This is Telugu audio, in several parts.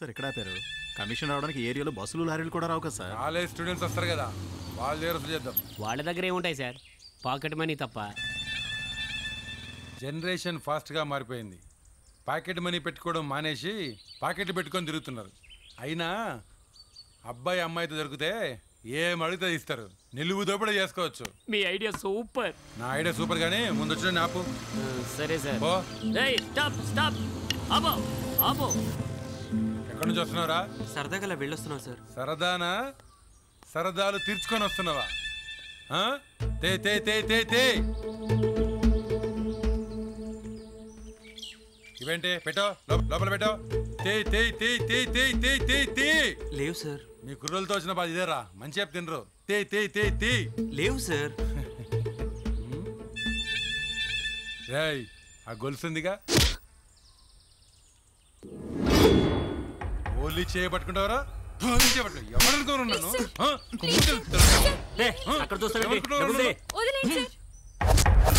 సార్ ఇక్కడ ఆపారు కమిషన్ రావడానికి ఏరియాలో బస్సులు లారీలు కూడా రావు కదా సార్ కాలేజ్ స్టూడెంట్స్ వస్తారు కదా వాళ్ళ దగ్గర వసూలు చేద్దాం వాళ్ళ దగ్గర ఏముంటాయి సార్ పాకెట్ మనీ తప్ప జనరేషన్ ఫాస్ట్గా మారిపోయింది పాకెట్ మనీ పెట్టుకోవడం మానేసి పాకెట్లు పెట్టుకొని తిరుగుతున్నారు అయినా అబ్బాయి అమ్మాయితో దొరికితే ఏం అడిగితే ఇస్తారు నిలువు దోపిడీ చేసుకోవచ్చు మీ ఐడియా సూపర్ నా ఐడియా సూపర్ కానీ ముందు వచ్చిన నాపు సరే సార్ ఓ ఏయ్ స్టాప్ స్టాప్ ఆపో ఆపో ఎక్కడి నుంచి వస్తున్నావురా సరదాగా అలా వెళ్ళొస్తున్నాం సార్ సరదానా సరదాలు తీర్చుకొని వస్తున్నావా ఆ? తే తే తే తే తే ఇవేంటి పెట్టో లో- లోపల పెట్టో తే తే తే తే తే తే తే తే లేవు సార్ మీ కుర్రోలతో వచ్చిన బాధ ఇదేరా మంచి చెప్పు తినరు తే తే తే తే లేవు సార్ రేయ్ ఆ గొలుసుందిగా ఓన్లీ చేయబట్టుకుంటావరా చేయబట్టుకో ఎవరు అనుకోనున్నాను ఆ? ముద్దలు తినరు. ఏ, అక్కడ చూస్తావేంటి? ఏమనుకుంటున్నావు? డబ్బులు తే. వదిలేండి సార్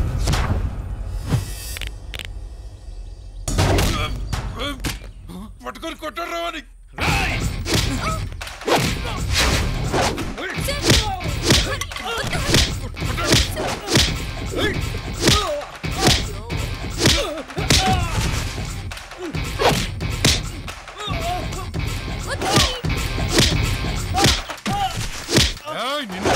పట్టుకొని కొట్టాడు రావని ఏయ్, నిన్ను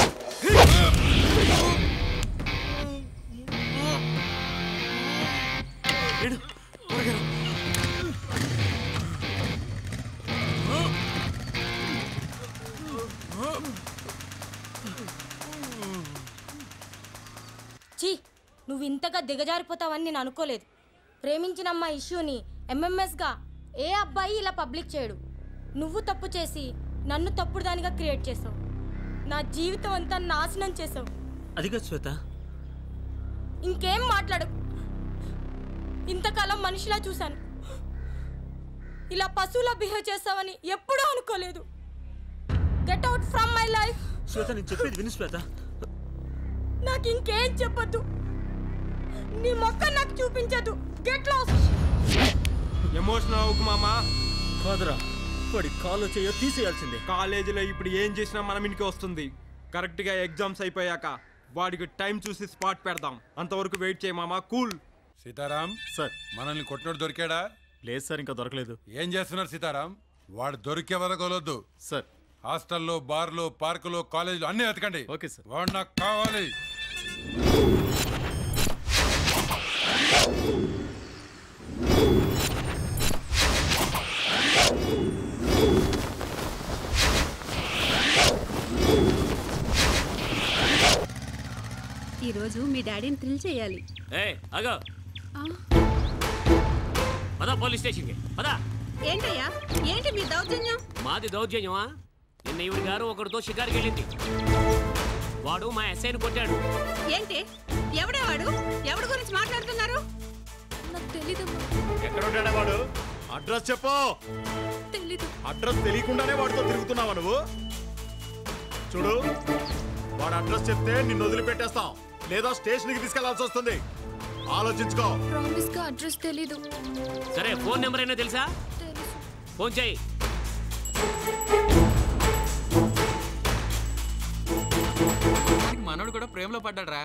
చీ నువ్వు ఇంతగా దిగజారిపోతావని నేను అనుకోలేదు ప్రేమించిన అమ్మ ఇష్యూని ఎంఎంఎస్గా ఏ అబ్బాయి ఇలా పబ్లిక్ చేయడు నువ్వు తప్పు చేసి నన్ను తప్పుడు దానిగా క్రియేట్ చేసావు నా జీవితం అంతా నాశనం చేసావు అదిగా శ్వేత ఇంకేం మాట్లాడు ఇంతకాలం మనిషిలా చూశాను ఇలా పశువులా బిహేవ్ చేస్తావని ఎప్పుడూ అనుకోలేదు get out from my life Shweta నేను చెప్పేది విను శ్వేత నాకు ఇంకేం చెప్పొద్దు నీ మొక్క నాకు చూపించదు గెట్ లాస్ ఎమోషనల్ అవ్వకు మామా కాదురా వాడి కాలు చేయో తీసేయాల్సిందే కాలేజీలో ఇప్పుడు ఏం చేసినా మనం ఇంటికి వస్తుంది కరెక్ట్గా ఎగ్జామ్స్ అయిపోయాక వాడికి టైం చూసి స్పాట్ పెడదాం అంతవరకు వెయిట్ చేయి మామా కూల్ సీతారాం సార్ మనల్ని కొట్టినోడు దొరికాడా లేదు సార్ ఇంకా దొరకలేదు ఏం చేస్తున్నారు సీతారాం వాడు దొరికే వరకు వదలొద్దు సార్ హాస్టల్లో బార్లు పార్కులు కాలేజీలు అన్నీ వెతకండి ఓకే సార్ వాడు నాకు కావాలి ఈరోజు మీ డాడీని థ్రిల్ చేయాలి ఏ అగో పద పోలీస్ స్టేషన్కి పద ఏంటయ్యా ఏంటి మీ దౌర్జన్యం మాది దౌర్జన్యమా నిన్న ఈవిడ గారు ఒకరితో షికారుకి వెళ్ళింది వాడు మా ఎస్ఐని కొట్టాడు ఏంటి ఎవడే వాడు ఎవడి గురించి మాట్లాడుతున్నారు నాకు తెలీదు ఎక్కడ ఉంటాడా వాడు అడ్రస్ చెప్పు తెలీదు అడ్రస్ తెలియకుండానే వాడితో తిరుగుతున్నావా నువ్వు చూడు వాడు అడ్రస్ చెప్తే నిన్ను వదిలిపెట్టేస్తాం లేదా స్టేషన్కి తీసుకెళ్లాల్సి వస్తుంది ఆలోచించుకో ప్రామిస్ గా అడ్రస్ తెలీదు సరే ఫోన్ నెంబర్ అయినా తెలుసా తెలుసు ఫోన్ చేయి మనోడు కూడా ప్రేమలో పడ్డాడ్రా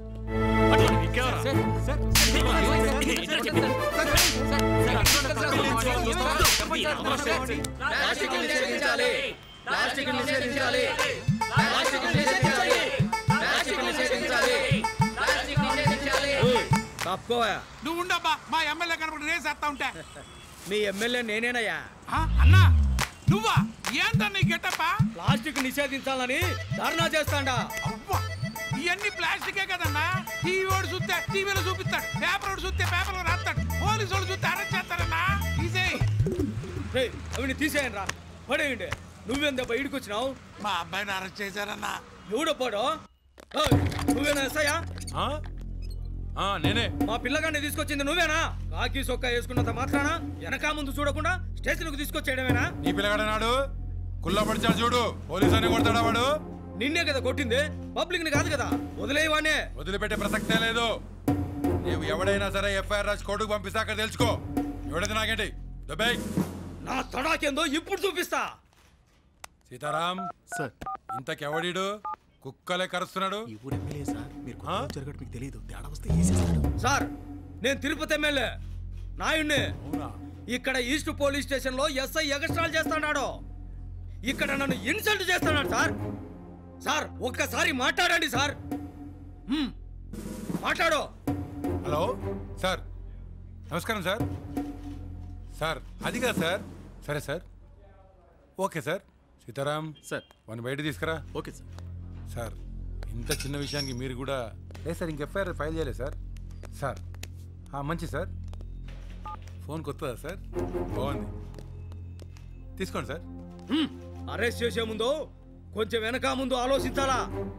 తప్పుకోవా నువ్వు ఉండబ్బా మా ఎమ్మెల్యే కనపడి రేసేస్తా ఉంటే మీ ఎమ్మెల్యే నేనేనయ్యా ఆ, అన్నా నువ్వా ఏందా నీ గెటప్పా ప్లాస్టిక్ నిషేధించాలని ధర్నా చేస్తాడా అవ్వా ఇవన్నీ ప్లాస్టికే కదన్నా టీవీ వాడు చూస్తే టీవీలో చూపిస్తాడు పేపర్ వాడు చూస్తే పేపర్లో రాస్తాడు పోలీసు వాడు చూస్తే అరెస్ట్ చేస్తారన్నా తీసేయ్ రేయ్ అవిని తీసేయండి రా పడేయండి నువ్వెంత బయటకు వచ్చినావు మా అబ్బాయిని అరెస్ట్ చేశారన్నా ఎవడప్పాడో నువ్వేనా ఎస్ఐయా ఆ? ఆ, నేనే మా పిల్లగాన్ని తీసుకొచ్చింది నువ్వేనా కాకి సొక్క వేసుకున్నంత మాత్రాన వెనక ముందు చూడకుండా స్టేషన్కు తీసుకొచ్చేయడమేనా నీ పిల్లగాడనాడు కుల్ల పడిచాడు చూడు పోలీసు అని కొడతాడా వాడు నిన్నే కదా కొట్టింది పబ్లిక్ ని కాదు కదా వదిలేయవానే వదిలిపెట్టే ప్రసక్తే లేదు నీవు ఎవడైనా సరే ఎఫ్ఐఆర్ రాసి కోర్టుకు పంపిస్తే అక్కడ తెలుసుకో ఎవడైతే నాకేంటి దుబాయ్ నా తడాకేందో ఇప్పుడు చూపిస్తా సీతారాం సార్ ఇంతకెవడీడు కుక్కలే కరుస్తున్నాడు ఈ ఊరు ఎమ్మెల్యే సార్ మీరు ఆ? జరగడం మీకు తెలియదు తేడా వస్తే వేసేస్తాడు సార్ నేను తిరుపతి ఎమ్మెల్యే నాయుణ్ణి అవునా ఇక్కడ ఈస్ట్ పోలీస్ స్టేషన్ లో ఎస్ఐ ఎగస్ట్రాల్ చేస్తున్నాడు ఇక్కడ నన్ను ఇన్సల్ట్ చేస్తున్నాడు సార్ సార్ ఒక్కసారి మాట్లాడండి సార్ హ్మ్. మాట్లాడు హలో సార్ నమస్కారం సార్ సార్ అది కాదు సార్ సరే sir okay sir Sitaram sir one బయట తీసుకురా ఓకే సార్ సార్ ఇంత చిన్న విషయానికి మీరు కూడా లేదు సార్ ఇంక ఎఫ్ఐఆర్ ఫైల్ చేయలేదు సార్ సార్ ఆ, మంచి సార్ ఫోన్ కొత్తదా సార్ బాగుంది తీసుకోండి సార్ హ్మ్. అరెస్ట్ చేసే ముందు కొంచెం వెనక ముందు ఆలోచించాలా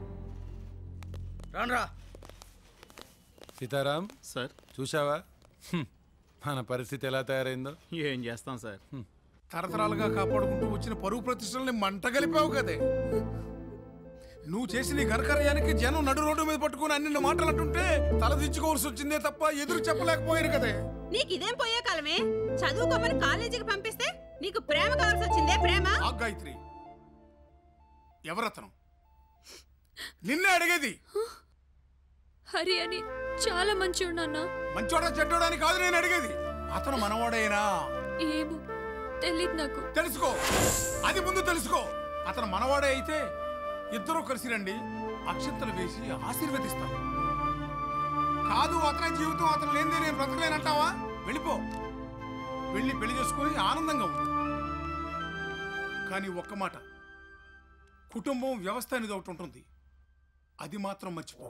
రాన్రా సీతారాం సార్ చూసావా హ్మ్. మన పరిస్థితి ఎలా తయారైందో ఏం చేస్తాం సార్ తరతరాలుగా కాపాడుకుంటూ వచ్చిన పరువు ప్రతిష్టల్ని మంట కలిపావు కదే నువ్వు చేసిన ఈ ఘనకార్యానికి జనం నడు రోడ్డు మీద పట్టుకుని అన్ని మాటలు అంటుంటే తలదించుకోవాల్సి వచ్చిందే తప్ప ఎదురు చెప్పలేకపోయారు కదే నీకు ఇదేం పోయే కాలమే చదువుకోమని కాలేజీకి పంపిస్తే నీకు ప్రేమ కావాల్సి వచ్చిందే ప్రేమ ఆ గాయత్రి ఎవరతను నిన్నే అడిగేది హరి అని చాలా మంచివాడు నాన్న మంచోడా చెడ్డోడని కాదు నేను అడిగేది అతను మనవాడేనా ఏమో తెలియదు నాకు తెలుసుకో అది ముందు తెలుసుకో అతను మనవాడే అయితే ఇద్దరూ కలిసి రండి అక్షంతలు వేసి ఆశీర్వదిస్తాం కాదు అతని జీవితం అతను లేనిదే నేను బ్రతకలేనంటావా వెళ్ళిపో వెళ్ళి పెళ్లి చేసుకుని ఆనందంగా ఉండు కానీ ఒక్క మాట కుటుంబం వ్యవస్థ అనేది ఒకటి ఉంటుంది అది మాత్రం మర్చిపో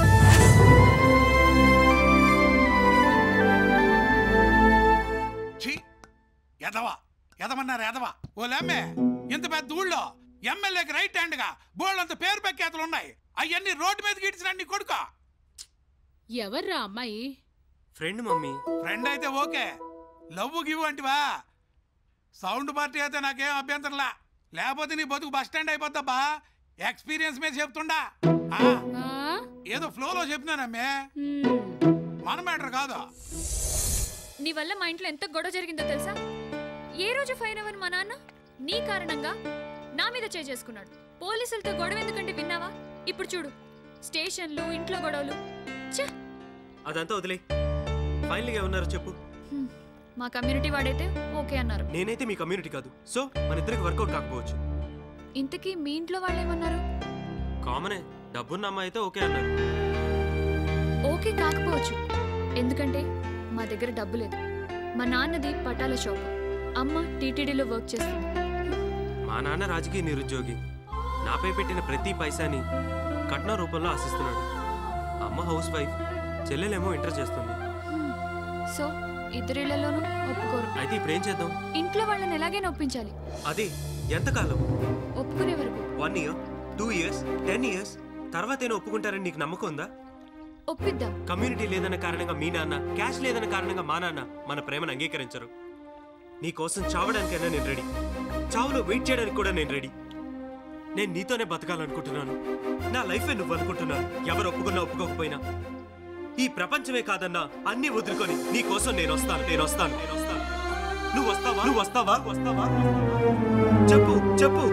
ఛీ ఎదవా ఎదమన్నారు ఎదవా ఓ లమ్మే ఇంత పెద్ద ఊళ్ళో ఎమ్మెల్యేకి రైట్ హ్యాండ్ గా బోళ్ళంత పేరు ప్రఖ్యాతులు ఉన్నాయి అవన్నీ రోడ్డు మీద గీడ్చిన నీ కొడుక ఎవర్రా అమ్మాయి ఫ్రెండ్ మమ్మీ ఫ్రెండ్ అయితే ఓకే లవ్ గివ్ అంటివా సౌండ్ పార్టీ అయితే నాకేం అభ్యంతరంలా లేకపోతే నీ బతుకు బస్ స్టాండ్ అయిపోద్దబ్బా ఎక్స్పీరియన్స్ మీద చెప్తుండా ఆ, ఏదో ఫ్లోలో చెప్పినానమ్మే మన మ్యాటర్ కాదు నీ వల్ల మా ఇంట్లో ఎంత గొడవ జరిగిందో తెలుసా ఏ రోజు ఫైర్ అవ్వని మా నాన్న నీ కారణంగా నా మీద చేసుకున్నాడు పోలీసులతో గొడవ ఎందుకంటే విన్నావా ఇప్పుడు చూడు స్టేషన్లు ఇంట్లో గొడవలు ఛ! అదంతా వదిలే ఫైనల్గా ఏమన్నారు చెప్పు హ్మ్. మా కమ్యూనిటీ వాడైతే ఓకే అన్నారు నేనైతే మీ కమ్యూనిటీ కాదు సో మన ఇద్దరికి వర్కౌట్ కాకపోవచ్చు ఇంతకీ మీ ఇంట్లో వాళ్ళు ఏమన్నారు కామనే డబ్బున్న అమ్మాయి అయితే ఓకే అన్నారు ఓకే కాకపోవచ్చు ఎందుకంటే మా దగ్గర డబ్బు లేదు మా నాన్నది పటాల షాప్ అమ్మ టీటీడీలో వర్క్ చేస్తుంది మా నాన్న రాజకీయ నిరుద్యోగి నాపై పెట్టిన ప్రతి పైసాని కట్నం రూపంలో ఆశిస్తున్నాడు అమ్మ హౌస్ వైఫ్ చెల్లెలేమో ఇంటర్ చేస్తుంది సో ఇద్దరిళ్లలోనూ ఒప్పుకోరు అయితే ఇప్పుడు ఏం చేద్దాం ఇంట్లో వాళ్ళని ఎలాగైనా ఒప్పించాలి అదే ఎంతకాలం ఒప్పుకునే వరకు one year two years ten years తర్వాత ఏమైనా ఒప్పుకుంటారని నీకు నమ్మకం ఉందా ఒప్పిద్దాం కమ్యూనిటీ లేదన్న కారణంగా మీ నాన్న క్యాష్ లేదన్న కారణంగా మా నాన్న మన ప్రేమను అంగీకరించరు నీ కోసం చావడానికైనా నేను రెడీ చావులో వెయిట్ చేయడానికి కూడా నేను రెడీ నేను నీతోనే బతకాలనుకుంటున్నాను నా లైఫే నువ్వు అనుకుంటున్నాను ఎవరు ఒప్పుకున్నా ఒప్పుకోకపోయినా ఈ ప్రపంచమే కాదన్నా అన్ని వదులుకొని నీ కోసం నేను వస్తాను నేను వస్తాను నేను వస్తాను నువ్వు వస్తావా నువ్వు వస్తావా వస్తావా చెప్పు చెప్పు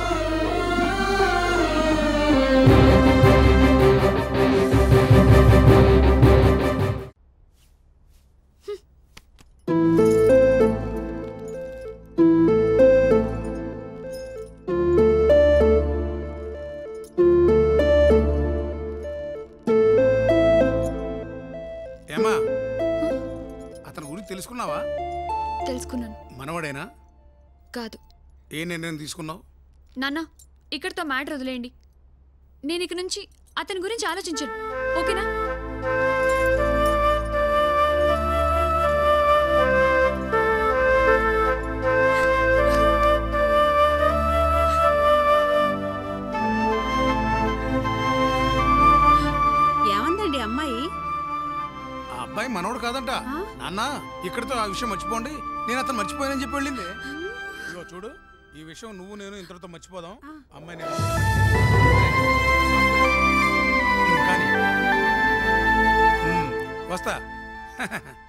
ఏమా అతని గురించి తెలుసుకున్నావా తెలుసుకున్నాను మనవడేనా కాదు ఏ నిర్ణయం తీసుకున్నావు నాన్న ఇక్కడితో మ్యాటర్ వదిలేయండి నేను ఇక నుంచి అతని గురించి ఆలోచించను ఓకేనా ఏమందండి అమ్మాయి ఆ అబ్బాయి మనవడు కాదంట నాన్న ఇక్కడితో ఆ విషయం మర్చిపోండి నేను అతను మర్చిపోయానని చెప్పి వెళ్ళింది ఇగో చూడు ఈ విషయం నువ్వు నేను ఇంతటితో మర్చిపోదాం అమ్మాయి నేను ఉమ్, కానీ ఉమ్, వస్తా